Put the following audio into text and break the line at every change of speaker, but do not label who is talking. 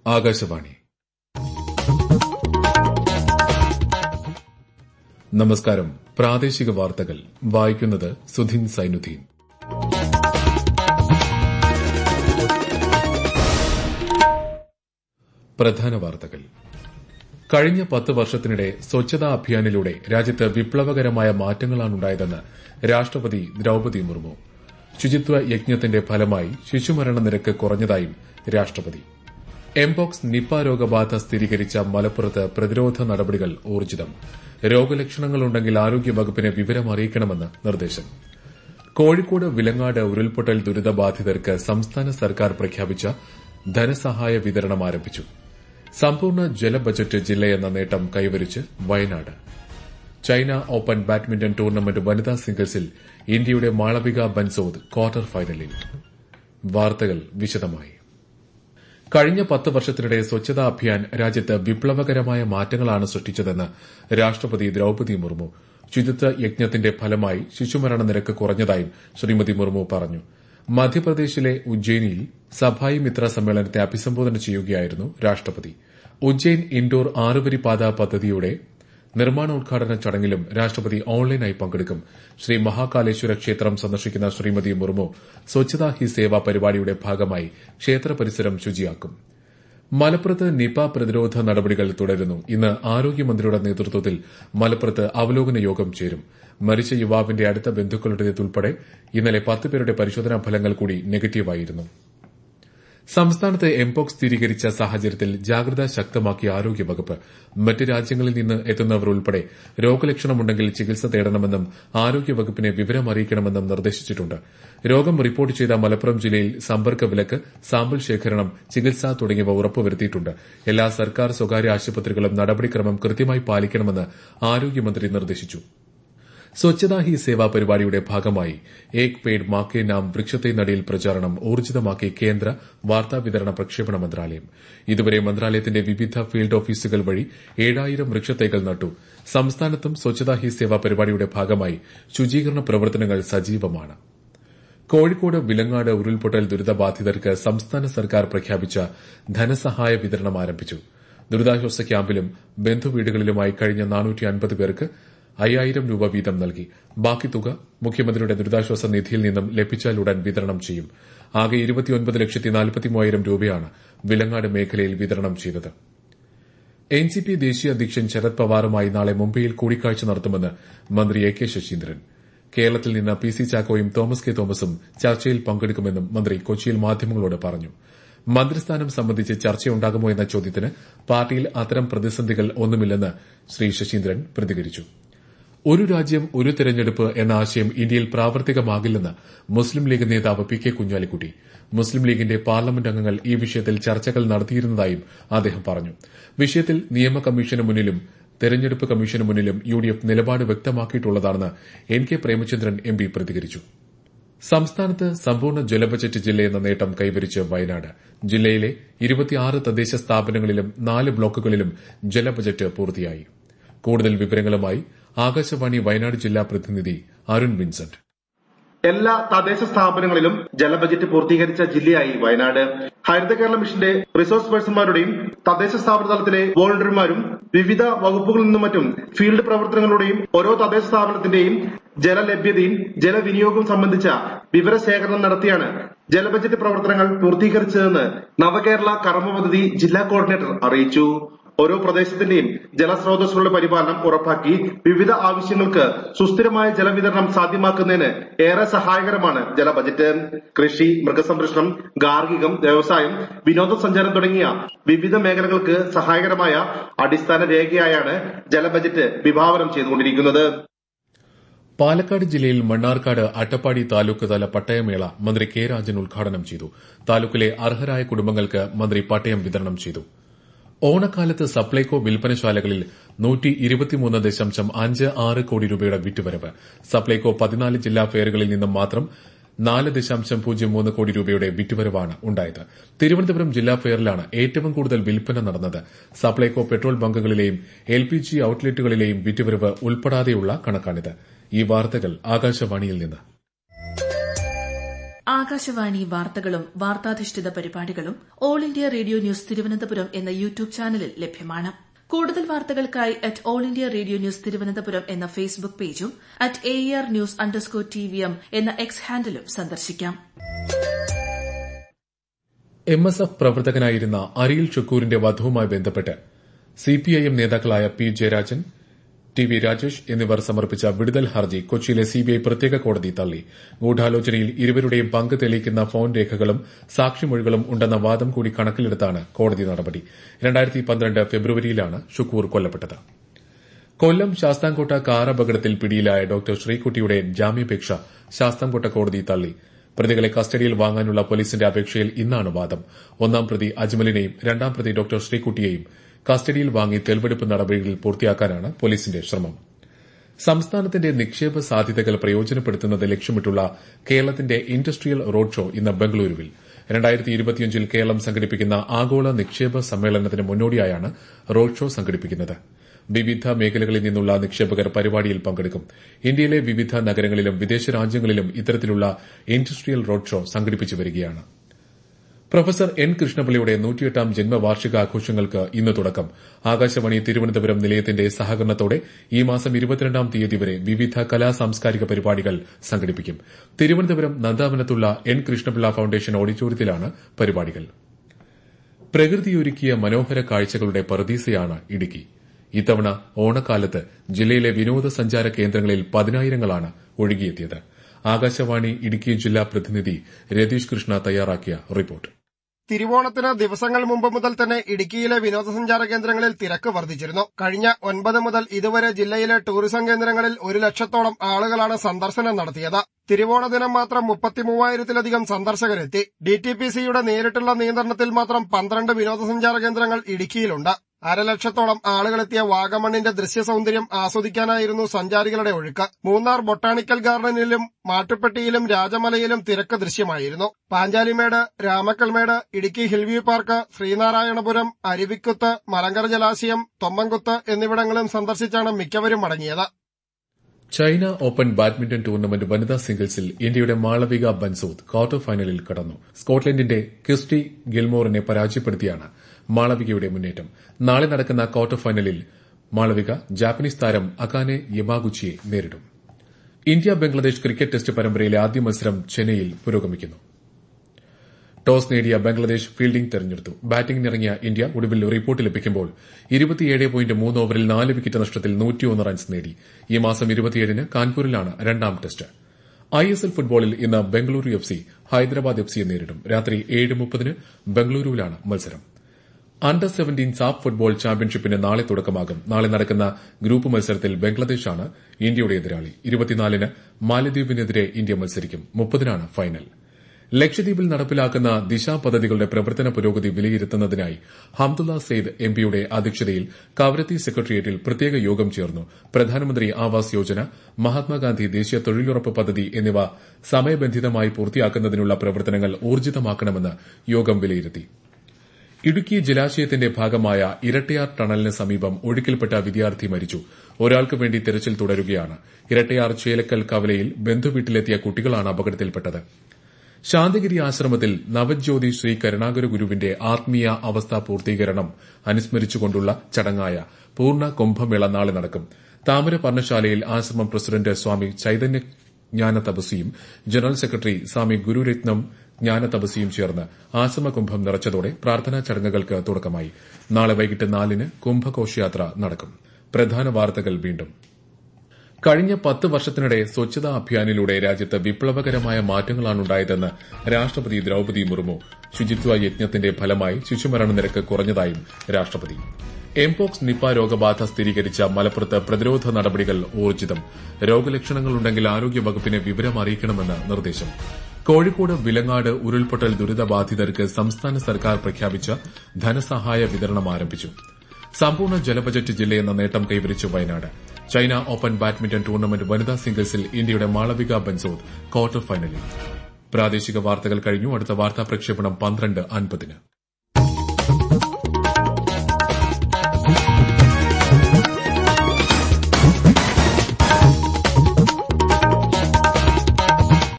ആകാശവാണി നമസ്കാരം പ്രാദേശിക വാർത്തകൾ വായിക്കുന്നത് സുധിൻ സൈനുദ്ദീൻ പ്രധാന വാർത്തകൾ കഴിഞ്ഞ പത്ത് വർഷത്തിനിടെ സ്വച്ഛതാ അഭിയാനിലൂടെ രാജ്യത്ത് വിപ്ലവകരമായ മാറ്റങ്ങളാണുണ്ടായതെന്ന് രാഷ്ട്രപതി ദ്രൌപതി മുർമു ശുചിത്വ യജ്ഞത്തിന്റെ ഫലമായി ശിശുമരണ നിരക്ക് കുറഞ്ഞതായും രാഷ്ട്രപതി എംപോക്സ് നിപ രോഗബാധ സ്ഥിരീകരിച്ച മലപ്പുറത്ത് പ്രതിരോധ നടപടികൾ ഊർജിതം രോഗലക്ഷണങ്ങളുണ്ടെങ്കിൽ ആരോഗ്യവകുപ്പിനെ വിവരം അറിയിക്കണമെന്ന് നിർദ്ദേശം കോഴിക്കോട് വിലങ്ങാട് ഉരുൾപൊട്ടൽ ദുരിതബാധിതർക്ക് സംസ്ഥാന സർക്കാർ പ്രഖ്യാപിച്ച ധനസഹായ വിതരണം ആരംഭിച്ചു സമ്പൂർണ്ണ ജലബജറ്റ് ജില്ലയെന്ന നേട്ടം കൈവരിച്ച് Wayanad China Open badminton tournament വനിതാ സിംഗിൾസിൽ ഇന്ത്യയുടെ മാളവിക ബൻസോദ് ക്വാർട്ടർ ഫൈനലിൽ വാർത്തകൾ വിശദമായി കഴിഞ്ഞ പത്ത് വർഷത്തിനിടെ സ്വച്ഛതാ അഭിയാൻ രാജ്യത്ത് വിപ്ലവകരമായ മാറ്റങ്ങളാണ് സൃഷ്ടിച്ചതെന്ന് രാഷ്ട്രപതി ദ്രൌപതി മുർമു ശുചിത്വ യജ്ഞത്തിന്റെ ഫലമായി ശിശുമരണ നിരക്ക് കുറഞ്ഞതായും ശ്രീമതി മുർമു പറഞ്ഞു മധ്യപ്രദേശിലെ ഉജ്ജയിനിൽ സഭായി മിത്ര സമ്മേളനത്തെ അഭിസംബോധന ചെയ്യുകയായിരുന്നു രാഷ്ട്രപതി ഉജ്ജയിൻ ഇൻഡോർ ആറുവരിപാത പദ്ധതിയുടെ നിർമ്മാണോദ്ഘാടന ചടങ്ങിലും രാഷ്ട്രപതി ഓൺലൈനായി പങ്കെടുക്കും ശ്രീ മഹാകാലേശ്വര ക്ഷേത്രം സന്ദർശിക്കുന്ന ശ്രീമതി മുർമു സ്വച്ഛതാ ഹി സേവ പരിപാടിയുടെ ഭാഗമായി ക്ഷേത്ര പരിസരം ശുചിയാക്കും മലപ്പുറത്ത് നിപ പ്രതിരോധ നടപടികൾ തുടരുന്നു ഇന്ന് ആരോഗ്യമന്ത്രിയുടെ നേതൃത്വത്തിൽ മലപ്പുറത്ത് അവലോകന യോഗം ചേരും മരിച്ച യുവാവിന്റെ അടുത്ത ബന്ധുക്കളുടേതുൾപ്പെടെ ഇന്നലെ പത്ത് പേരുടെ പരിശോധനാ ഫലങ്ങൾ കൂടി നെഗറ്റീവായിരുന്നു സംസ്ഥാനത്ത് എംപോക്സ് സ്ഥിരീകരിച്ച സാഹചര്യത്തിൽ ജാഗ്രത ശക്തമാക്കിയ ആരോഗ്യവകുപ്പ് മറ്റ് രാജ്യങ്ങളിൽ നിന്ന് എത്തുന്നവർ ഉൾപ്പെടെ രോഗലക്ഷണമുണ്ടെങ്കിൽ ചികിത്സ തേടണമെന്നും ആരോഗ്യവകുപ്പിനെ വിവരം അറിയിക്കണമെന്നും നിർദ്ദേശിച്ചിട്ടുണ്ട് രോഗം റിപ്പോർട്ട് ചെയ്ത മലപ്പുറം ജില്ലയിൽ സമ്പർക്ക വിലക്ക് സാമ്പിൾ ശേഖരണം ചികിത്സ തുടങ്ങിയവ ഉറപ്പുവരുത്തിയിട്ടുണ്ട് എല്ലാ സർക്കാർ സ്വകാര്യ ആശുപത്രികളും നടപടിക്രമം കൃത്യമായി പാലിക്കണമെന്ന് ആരോഗ്യമന്ത്രി നിർദ്ദേശിച്ചു സ്വച്ഛതാ ഹി സേവ പരിപാടിയുടെ ഭാഗമായി ഏക് പേഡ് മാക്കേ നാം വൃക്ഷത്തെ നടിയിൽ പ്രചാരണം ഊർജിതമാക്കി കേന്ദ്ര വാർത്താവിതരണ പ്രക്ഷേപണ മന്ത്രാലയം ഇതുവരെ മന്ത്രാലയത്തിന്റെ വിവിധ ഫീൽഡ് ഓഫീസുകൾ വഴി ഏഴായിരം വൃക്ഷത്തൈകൾ നട്ടു സംസ്ഥാനത്തും സ്വച്ഛതാ ഹി സേവ പരിപാടിയുടെ ഭാഗമായി ശുചീകരണ പ്രവർത്തനങ്ങൾ സജീവമാണ് കോഴിക്കോട് വിലങ്ങാട് ഉരുൾപൊട്ടൽ ദുരിതബാധിതർക്ക് സംസ്ഥാന സർക്കാർ പ്രഖ്യാപിച്ച ധനസഹായ വിതരണം ആരംഭിച്ചു ദുരിതാശ്വാസ ക്യാമ്പിലും ബന്ധുവീടുകളിലുമായി കഴിഞ്ഞ പേർക്ക് അയ്യായിരം രൂപ വീതം നൽകി ബാക്കി തുക മുഖ്യമന്ത്രിയുടെ ദുരിതാശ്വാസ നിധിയിൽ നിന്നും ലഭിച്ചാലുടൻ വിതരണം ചെയ്യും ആകെ ഇരുപത്തിയൊൻപത് ലക്ഷത്തി നാൽപ്പത്തിമൂവായിരം രൂപയാണ് വിലങ്ങാട് മേഖലയിൽ വിതരണം ചെയ്തത് എൻ സി പി ദേശീയ അധ്യക്ഷൻ ശരത് പവാറുമായി നാളെ മുംബൈയിൽ കൂടിക്കാഴ്ച നടത്തുമെന്ന് മന്ത്രി എ കെ ശശീന്ദ്രൻ കേരളത്തിൽ നിന്ന് പി സി ചാക്കോയും തോമസ് കെ തോമസും ചർച്ചയിൽ പങ്കെടുക്കുമെന്നും മന്ത്രി കൊച്ചിയിൽ മാധ്യമങ്ങളോട് പറഞ്ഞു മന്ത്രിസ്ഥാനം സംബന്ധിച്ച് ചർച്ചയുണ്ടാകുമോ എന്ന ചോദ്യത്തിന് പാർട്ടിയിൽ അത്തരം പ്രതിസന്ധികൾ ഒന്നുമില്ലെന്ന് ശ്രീ ശശീന്ദ്രൻ പ്രതികരിച്ചു ഒരു രാജ്യം ഒരു തെരഞ്ഞെടുപ്പ് എന്ന ആശയം ഇന്ത്യയിൽ പ്രാവർത്തികമാകില്ലെന്ന് മുസ്ലിം ലീഗ് നേതാവ് പി കെ കുഞ്ഞാലിക്കുട്ടി മുസ്ലിം ലീഗിന്റെ പാർലമെന്റ് അംഗങ്ങൾ ഈ വിഷയത്തിൽ ചർച്ചകൾ നടത്തിയിരുന്നതായും അദ്ദേഹം പറഞ്ഞു വിഷയത്തിൽ നിയമ കമ്മീഷന് മുന്നിലും തെരഞ്ഞെടുപ്പ് കമ്മീഷന് മുന്നിലും യുഡിഎഫ് നിലപാട് വ്യക്തമാക്കിയിട്ടുള്ളതാണെന്ന് N K Premachandran M P പ്രതികരിച്ചു സംസ്ഥാനത്ത് സമ്പൂർണ്ണ ജലബജറ്റ് ജില്ലയെന്ന നേട്ടം കൈവരിച്ച് വയനാട് ജില്ലയിലെ ഇരുപത്തിയാറ് തദ്ദേശ സ്ഥാപനങ്ങളിലും നാല് ബ്ലോക്കുകളിലും ജലബജറ്റ് പൂർത്തിയായി കൂടുതൽ വിവരങ്ങളുമായി ആകാശവാണി വയനാട് ജില്ലാ പ്രതിനിധി അരുൺ വിൻസെന്റ്
എല്ലാ തദ്ദേശ സ്ഥാപനങ്ങളിലും ജലബജറ്റ് പൂർത്തീകരിച്ച ജില്ലയായി വയനാട് ഹരിത കേരള മിഷന്റെ റിസോഴ്സ് പേഴ്സൺമാരുടെയും തദ്ദേശ സ്ഥാപന തലത്തിലെ വോളണ്ടിയർമാരും വിവിധ വകുപ്പുകളിൽ നിന്നും മറ്റും ഫീൽഡ് പ്രവർത്തനങ്ങളുടെയും ഓരോ തദ്ദേശ സ്ഥാപനത്തിന്റെയും ജലലഭ്യതയും ജലവിനിയോഗവും സംബന്ധിച്ച വിവരശേഖരണം നടത്തിയാണ് ജലബജറ്റ് പ്രവർത്തനങ്ങൾ പൂർത്തീകരിച്ചതെന്ന് നവകേരള കർമ്മ പദ്ധതി ജില്ലാ കോർഡിനേറ്റർ അറിയിച്ചു ഓരോ പ്രദേശത്തിന്റെയും ജലസ്രോതസ്സുകളുടെ പരിപാലനം ഉറപ്പാക്കി വിവിധ ആവശ്യങ്ങൾക്ക് സുസ്ഥിരമായ ജലവിതരണം സാധ്യമാക്കുന്നതിന് ഏറെ സഹായകരമാണ് ജലബജറ്റ് കൃഷി മൃഗസംരക്ഷണം ഗാർഹികം വ്യവസായം വിനോദസഞ്ചാരം തുടങ്ങിയ വിവിധ മേഖലകൾക്ക് സഹായകരമായ അടിസ്ഥാന രേഖയായാണ് ജലബജറ്റ് വിഭാവനം ചെയ്തുകൊണ്ടിരിക്കുന്നത്
പാലക്കാട് ജില്ലയിൽ മണ്ണാർക്കാട് അട്ടപ്പാടി താലൂക്ക് തല പട്ടയമേള മന്ത്രി കെ രാജൻ ഉദ്ഘാടനം ചെയ്തു താലൂക്കിലെ അർഹരായ കുടുംബങ്ങൾക്ക് മന്ത്രി പട്ടയം വിതരണം ചെയ്തു ഓണക്കാലത്ത് സപ്ലൈകോ വിൽപ്പനശാലകളിൽ നൂറ്റി ഇരുപത്തിമൂന്ന് ദശാംശം അഞ്ച് ആറ് കോടി രൂപയുടെ വിറ്റുവരവ് സപ്ലൈകോ പതിനാല് ജില്ലാ ഫെയറുകളിൽ നിന്നും മാത്രം നാല് ദശാംശം പൂജ്യം മൂന്ന് കോടി രൂപയുടെ വിറ്റുവരവാണ് ഉണ്ടായത് തിരുവനന്തപുരം ജില്ലാ ഫെയറിലാണ് ഏറ്റവും കൂടുതൽ വിൽപ്പന നടന്നത് സപ്ലൈകോ പെട്രോൾ ബങ്കുകളിലെയും എൽ പി ജി ഔട്ട്ലെറ്റുകളിലെയും വിറ്റുവരവ് ഉൾപ്പെടാതെയുള്ള കണക്കാണിത് ഈ വാർത്തകൾ ആകാശവാണിയിൽ നിന്ന്
ആകാശവാണി വാർത്തകളും വാർത്താധിഷ്ഠിത പരിപാടികളും all India radio news Thiruvananthapuram എന്ന യൂട്യൂബ് ചാനലിൽ ലഭ്യമാണ് കൂടുതൽ വാർത്തകൾക്കായി at all India radio news Thiruvananthapuram എന്ന ഫേസ്ബുക്ക് പേജും at A R news underscore T V M എന്ന എക്സ് ഹാൻഡിലും സന്ദർശിക്കാം
എം എസ് എഫ് പ്രവർത്തകനായിരുന്ന അരിയിൽ ഷുക്കൂറിന്റെ വധവുമായി ബന്ധപ്പെട്ട് സിപിഐഎം നേതാക്കളായ P Jayarajan T V Rajesh എന്നിവർ സമർപ്പിച്ച വിടുതൽ ഹർജി കൊച്ചിയിലെ സിബിഐ പ്രത്യേക കോടതി തള്ളി ഗൂഢാലോചനയിൽ ഇരുവരുടെയും പങ്ക് തെളിയിക്കുന്ന ഫോൺ രേഖകളും സാക്ഷിമൊഴികളും ഉണ്ടെന്ന വാദം കൂടി കണക്കിലെടുത്താണ് കോടതി നടപടി ഫെബ്രുവരിയിലാണ് ഷുക്കൂർ കൊല്ലപ്പെട്ടത് കൊല്ലം ശാസ്താംകോട്ട കാർ അപകടത്തിൽ പിടിയിലായ ഡോക്ടർ ശ്രീകുട്ടിയുടെ ജാമ്യാപേക്ഷ ശാസ്താംകോട്ട കോടതി തള്ളി പ്രതികളെ കസ്റ്റഡിയിൽ വാങ്ങാനുള്ള പോലീസിന്റെ അപേക്ഷയിൽ ഇന്നാണ് വാദം ഒന്നാം പ്രതി അജ്മലിനെയും രണ്ടാം പ്രതി ഡോക്ടർ ശ്രീകുട്ടിയെയും കസ്റ്റഡിയിൽ വാങ്ങി തെളിവെടുപ്പ് നടപടികൾ പൂർത്തിയാക്കാനാണ് പോലീസിന്റെ ശ്രമം സംസ്ഥാനത്തിന്റെ നിക്ഷേപ സാധ്യതകൾ പ്രയോജനപ്പെടുത്തുന്നത് ലക്ഷ്യമിട്ടുള്ള കേരളത്തിന്റെ ഇൻഡസ്ട്രിയൽ റോഡ് ഷോ ഇന്ന് ബംഗളൂരുവിൽ ൽ കേരളം സംഘടിപ്പിക്കുന്ന ആഗോള നിക്ഷേപ സമ്മേളനത്തിന് മുന്നോടിയായാണ് റോഡ് ഷോ സംഘടിപ്പിക്കുന്നത് വിവിധ മേഖലകളിൽ നിന്നുള്ള നിക്ഷേപകർ പരിപാടിയിൽ പങ്കെടുക്കും ഇന്ത്യയിലെ വിവിധ നഗരങ്ങളിലും വിദേശ രാജ്യങ്ങളിലും ഇത്തരത്തിലുള്ള ഇൻഡസ്ട്രിയൽ റോഡ് ഷോ സംഘടിപ്പിച്ചു വരികയാണ് പ്രൊഫസർ എൻ കൃഷ്ണപിള്ളിയുടെ നൂറ്റിയെട്ടാം ജന്മവാർഷികാഘോഷങ്ങൾക്ക് ഇന്ന് തുടക്കം ആകാശവാണി തിരുവനന്തപുരം നിലയത്തിന്റെ സഹകരണത്തോടെ ഈ മാസം ഇരുപത്തിരണ്ടാം തീയതി വരെ വിവിധ കലാ സാംസ്കാരിക പരിപാടികൾ സംഘടിപ്പിക്കും തിരുവനന്തപുരം നന്ദാവനത്തുള്ള എൻ കൃഷ്ണപിള്ള ഫൌണ്ടേഷൻ ഓഡിറ്റോറിയത്തിലാണ് പരിപാടികൾ പ്രകൃതിയൊരുക്കിയ മനോഹര കാഴ്ചകളുടെ പറദീസയാണ് ഇടുക്കി ഇത്തവണ ഓണക്കാലത്ത് ജില്ലയിലെ വിനോദസഞ്ചാര കേന്ദ്രങ്ങളിൽ പതിനായിരങ്ങളാണ് ഒഴുകിയെത്തിയത് ആകാശവാണി ഇടുക്കി ജില്ലാ പ്രതിനിധി രതീഷ് കൃഷ്ണ തയ്യാറാക്കിയ റിപ്പോർട്ട്
തിരുവോണത്തിന് ദിവസങ്ങൾ മുമ്പ് മുതൽ തന്നെ ഇടുക്കിയിലെ വിനോദസഞ്ചാര കേന്ദ്രങ്ങളിൽ തിരക്ക് വർദ്ധിച്ചിരുന്നു കഴിഞ്ഞ ഒൻപത് മുതൽ ഇതുവരെ ജില്ലയിലെ ടൂറിസം കേന്ദ്രങ്ങളിൽ ഒരു ലക്ഷത്തോളം ആളുകളാണ് സന്ദർശനം നടത്തിയത് തിരുവോണ ദിനം മാത്രം മുപ്പത്തിമൂവായിരത്തിലധികം സന്ദർശകരെത്തി ഡി ടി പി സിയുടെ നേരിട്ടുള്ള നിയന്ത്രണത്തിൽ മാത്രം പന്ത്രണ്ട് വിനോദസഞ്ചാര കേന്ദ്രങ്ങൾ ഇടുക്കിയിലുണ്ട് അരലക്ഷത്തോളം ആളുകളെത്തിയ വാഗമണ്ണിന്റെ ദൃശ്യ സൗന്ദര്യം ആസ്വദിക്കാനായിരുന്നു സഞ്ചാരികളുടെ ഒഴുക്ക് മൂന്നാർ ബൊട്ടാണിക്കൽ ഗാർഡനിലും മാട്ടുപ്പെട്ടിയിലും രാജമലയിലും തിരക്ക് ദൃശ്യമായിരുന്നു പാഞ്ചാലിമേട് രാമക്കൽമേട് ഇടുക്കി ഹിൽവ്യൂ പാർക്ക് ശ്രീനാരായണപുരം അരുവിക്കുത്ത് മലങ്കര ജലാശയം തൊമ്മൻകുത്ത് എന്നിവിടങ്ങളും സന്ദർശിച്ചാണ് മിക്കവരും മടങ്ങിയത്
ചൈന ഓപ്പൺ ബാഡ്മിന്റൺ ടൂർണമെന്റ് വനിതാ സിംഗിൾസിൽ ഇന്ത്യയുടെ മാളവിക ബൻസൂദ് ക്വാർട്ടർ ഫൈനലിൽ കടന്നു സ്കോട്ട്ലൻഡിന്റെ ക്രിസ്റ്റി ഗിൽമോറിനെ പരാജയപ്പെടുത്തിയാണ് മാളവികയുടെ മുന്നേറ്റം നാളെ നടക്കുന്ന ക്വാർട്ടർ ഫൈനലിൽ മാളവിക ജാപ്പനീസ് താരം അകാനെ യമാഗുച്ചിയെ നേരിടും ഇന്ത്യ ബംഗ്ലാദേശ് ക്രിക്കറ്റ് ടെസ്റ്റ് പരമ്പരയിലെ ആദ്യ മത്സരം ചെന്നൈയിൽ പുരോഗമിക്കുന്നു ടോസ് നേടിയ ബംഗ്ലാദേശ് ഫീൽഡിംഗ് തെരഞ്ഞെടുത്തു ബാറ്റിംഗിനിറങ്ങിയ ഇന്ത്യ ഒടുവിൽ റിപ്പോർട്ട് ലഭിക്കുമ്പോൾ ഓവറിൽ നാല് വിക്കറ്റ് നഷ്ടത്തിൽ റൺസ് നേടി ഈ മാസം ഇരുപത്തിയേഴിന് കാൺപൂരിലാണ് രണ്ടാം ടെസ്റ്റ് ഐഎസ്എൽ ഫുട്ബോളിൽ ഇന്ന് Bengaluru F C Hyderabad F സിയെ നേരിടും രാത്രി ഏഴ് മുപ്പതിന് ബംഗളൂരുവിലാണ് മത്സരം അണ്ടർ സെവന്റീൻ സാഫ് ഫുട്ബോൾ ചാമ്പ്യൻഷിപ്പിന് നാളെ തുടക്കമാകും നാളെ നടക്കുന്ന ഗ്രൂപ്പ് മത്സരത്തിൽ ബംഗ്ലാദേശാണ് ഇന്ത്യയുടെ എതിരാളി ഇരുപത്തിനാലിന് മാലദ്വീപിനെതിരെ ഇന്ത്യ മത്സരിക്കും മുപ്പതിനാണ് ഫൈനൽ ലക്ഷദ്വീപിൽ നടപ്പിലാക്കുന്ന ദിശ പദ്ധതികളുടെ പ്രവർത്തന പുരോഗതി വിലയിരുത്തുന്നതിനായി ഹംദുള്ള സെയ്ദ് എംപിയുടെ അധ്യക്ഷതയിൽ കവരത്തി സെക്രട്ടേറിയറ്റിൽ പ്രത്യേക യോഗം ചേർന്നു പ്രധാനമന്ത്രി ആവാസ് യോജന മഹാത്മാഗാന്ധി ദേശീയ തൊഴിലുറപ്പ് പദ്ധതി എന്നിവ സമയബന്ധിതമായി പൂർത്തിയാക്കുന്നതിനുള്ള പ്രവർത്തനങ്ങൾ ഊർജിതമാക്കണമെന്ന് യോഗം വിലയിരുത്തി ഇടുക്കി ജലാശയത്തിന്റെ ഭാഗമായ ഇരട്ടയാർ ടണലിന് സമീപം ഒഴുക്കിൽപ്പെട്ട വിദ്യാർത്ഥി മരിച്ചു ഒരാൾക്ക് വേണ്ടി തെരച്ചിൽ തുടരുകയാണ് ഇരട്ടയാർ ചേലക്കൽ കവലയിൽ ബന്ധുവീട്ടിലെത്തിയ കുട്ടികളാണ് അപകടത്തിൽപ്പെട്ടത് ശാന്തിഗിരി ആശ്രമത്തിൽ നവജ്യോതി ശ്രീ കരുണാകര ഗുരുവിന്റെ ആത്മീയ അവസ്ഥാ പൂർത്തീകരണം അനുസ്മരിച്ചുകൊണ്ടുള്ള ചടങ്ങായ പൂർണ്ണ കുംഭമേള നാളെ നടക്കും താമര പർണശാലയിൽ ആശ്രമം പ്രസിഡന്റ് സ്വാമി ചൈതന്യ ജ്ഞാന തപസ്വിയും ജനറൽ സെക്രട്ടറി സ്വാമി ഗുരുരത്നം ജ്ഞാന തപസ്വിയും ചേർന്ന് ആശ്രമകുംഭം നിറച്ചതോടെ പ്രാർത്ഥനാ ചടങ്ങുകൾക്ക് തുടക്കമായി നാളെ വൈകിട്ട് നാലിന് കുംഭഘോഷയാത്ര നടക്കും പ്രധാന വാർത്തകൾ വീണ്ടും കഴിഞ്ഞ പത്ത് വർഷത്തിനിടെ സ്വച്ഛതാ അഭിയാനിലൂടെ രാജ്യത്ത് വിപ്ലവകരമായ മാറ്റങ്ങളാണുണ്ടായതെന്ന് രാഷ്ട്രപതി ദ്രൌപദി മുർമു ശുചിത്വ യജ്ഞത്തിന്റെ ഫലമായി ശിശുമരണ നിരക്ക് കുറഞ്ഞതായും രാഷ്ട്രപതി എംപോക്സ് നിപ രോഗബാധ സ്ഥിരീകരിച്ച മലപ്പുറത്ത് പ്രതിരോധ നടപടികൾ ഊർജിതം രോഗലക്ഷണങ്ങളുണ്ടെങ്കിൽ ആരോഗ്യവകുപ്പിനെ വിവരം അറിയിക്കണമെന്ന് നിർദ്ദേശം കോഴിക്കോട് വിലങ്ങാട് ഉരുൾപൊട്ടൽ ദുരിതബാധിതർക്ക് സംസ്ഥാന സർക്കാർ പ്രഖ്യാപിച്ച ധനസഹായ വിതരണം ആരംഭിച്ചു സമ്പൂർണ്ണ ജലബജറ്റ് ജില്ലയെന്ന നേട്ടം കൈവരിച്ചു Wayanad China Open badminton tournament വനിതാ സിംഗിൾസിൽ ഇന്ത്യയുടെ മാളവിക ബൻസോദ് ക്വാർട്ടർ ഫൈനലിൽ പ്രാദേശിക വാർത്തകൾ കഴിഞ്ഞു അടുത്ത വാർത്താ പ്രക്ഷേപണം പന്ത്രണ്ട് അൻപതിന്